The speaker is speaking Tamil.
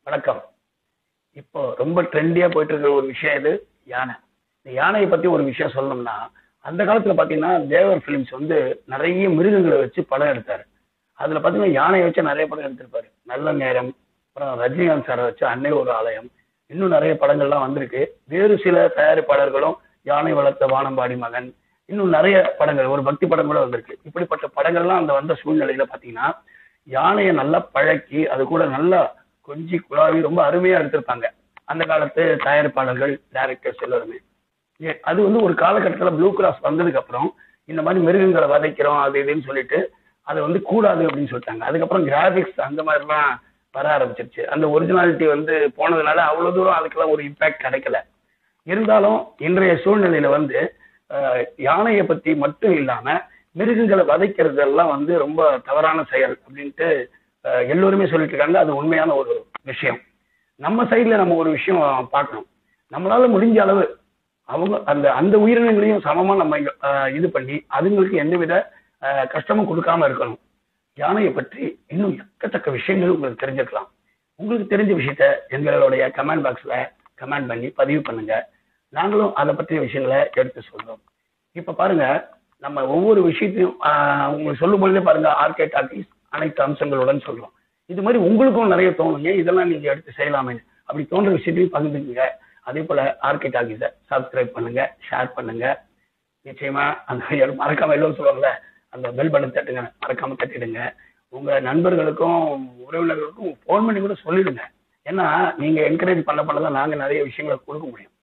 வணக்கம் இப்போ ரொம்ப ட்ரெண்டியா போயிட்டு இருக்கிற ஒரு விஷயம் இது யானை இந்த யானையை பத்தி ஒரு விஷயம் சொல்லணும்னா அந்த காலத்துல பாத்தீங்கன்னா தேவர் பிலிம்ஸ் வந்து நிறைய மிருகங்களை வச்சு படம் எடுத்தாரு அதுல பாத்தீங்கன்னா யானையை வச்சு நிறைய படம் எடுத்திருப்பாரு நல்ல நேரம் அப்புறம் ரஜினிகாந்த் சாரை வச்சு அன்னை ஒரு ஆலயம் இன்னும் நிறைய படங்கள்லாம் வந்திருக்கு வேறு சில தயாரிப்பாளர்களும் யானை வளர்த்த வானம்பாடி மகன் இன்னும் நிறைய படங்கள் ஒரு பக்தி படம் கூட வந்திருக்கு இப்படிப்பட்ட படங்கள்லாம் அந்த வந்த சூழ்நிலையில பாத்தீங்கன்னா யானையை நல்லா பழக்கி அது கூட நல்லா கொஞ்சி குழாவி ரொம்ப அருமையா எடுத்திருப்பாங்க அந்த காலத்து தயாரிப்பாளர்கள் டைரக்டர்ஸ் எல்லாருமே ஏ- அது வந்து ஒரு காலகட்டத்துல ப்ளூ கிராஸ் வந்ததுக்கு அப்புறம் இந்த மாதிரி மிருகங்களை வதைக்கிறோம் அது இதுன்னு சொல்லிட்டு அது வந்து கூடாது அப்படின்னு சொல்லிட்டாங்க அதுக்கப்புறம் கிராபிக்ஸ் அந்த மாதிரிலாம் வர ஆரம்பிச்சிருச்சு அந்த ஒரிஜினாலிட்டி வந்து போனதுனால அவ்வளவு தூரம் அதுக்கெல்லாம் ஒரு இம்பாக்ட் கிடைக்கல இருந்தாலும் இன்றைய சூழ்நிலையில வந்து அஹ், யானையை பத்தி மட்டும் இல்லாம மிருகங்களை வதைக்கிறதெல்லாம் வந்து ரொம்ப தவறான செயல் அப்படின்ட்டு அஹ், எல்லோருமே சொல்லிட்டு இருக்காங்க அது உண்மையான ஒரு விஷயம் நம்ம சைடுல நம்ம ஒரு விஷயம் பார்க்கணும் நம்மளால முடிஞ்ச அளவு அவங்க அந்த அந்த உயிரினங்களையும் சமமா நம்ம அஹ், இது பண்ணி அதுங்களுக்கு எந்தவித அஹ், கஷ்டமும் கொடுக்காம இருக்கணும் யானையை பற்றி இன்னும் எக்கத்தக்க விஷயங்கள் உங்களுக்கு தெரிஞ்சுக்கலாம் உங்களுக்கு தெரிஞ்ச விஷயத்த எங்களுடைய கமெண்ட் பாக்ஸ்ல கமெண்ட் பண்ணி பதிவு பண்ணுங்க நாங்களும் அதை பற்றிய விஷயங்களை எடுத்து சொல்றோம் இப்ப பாருங்க நம்ம ஒவ்வொரு விஷயத்தையும் ஆஹ், உங்களுக்கு சொல்லும் பொழுதே பாருங்க ஆர்கே டாக்கிஸ் அனைத்து அம்சங்களுடன் சொல்றோம் இது மாதிரி உங்களுக்கும் நிறைய தோணும் ஏன் இதெல்லாம் நீங்க எடுத்து செய்யலாமே அப்படி தோன்ற விஷயத்தையும் பகிர்ந்துக்குங்க அதே போல ஆர்கே டாக்கிஸை சப்ஸ்கிரைப் பண்ணுங்க ஷேர் பண்ணுங்க நிச்சயமா அந்த எல்லாம் மறக்காம எல்லோரும் சொல்லுவாங்கல்ல அந்த பெல் பட்டன் தட்டுங்க மறக்காம தட்டிடுங்க உங்க நண்பர்களுக்கும் உறவினர்களுக்கும் ஃபோன் பண்ணி கூட சொல்லிடுங்க ஏன்னா நீங்க என்கரேஜ் பண்ண பண்ண தான் நாங்க நிறைய விஷயங்களை கொடுக்க முடியும்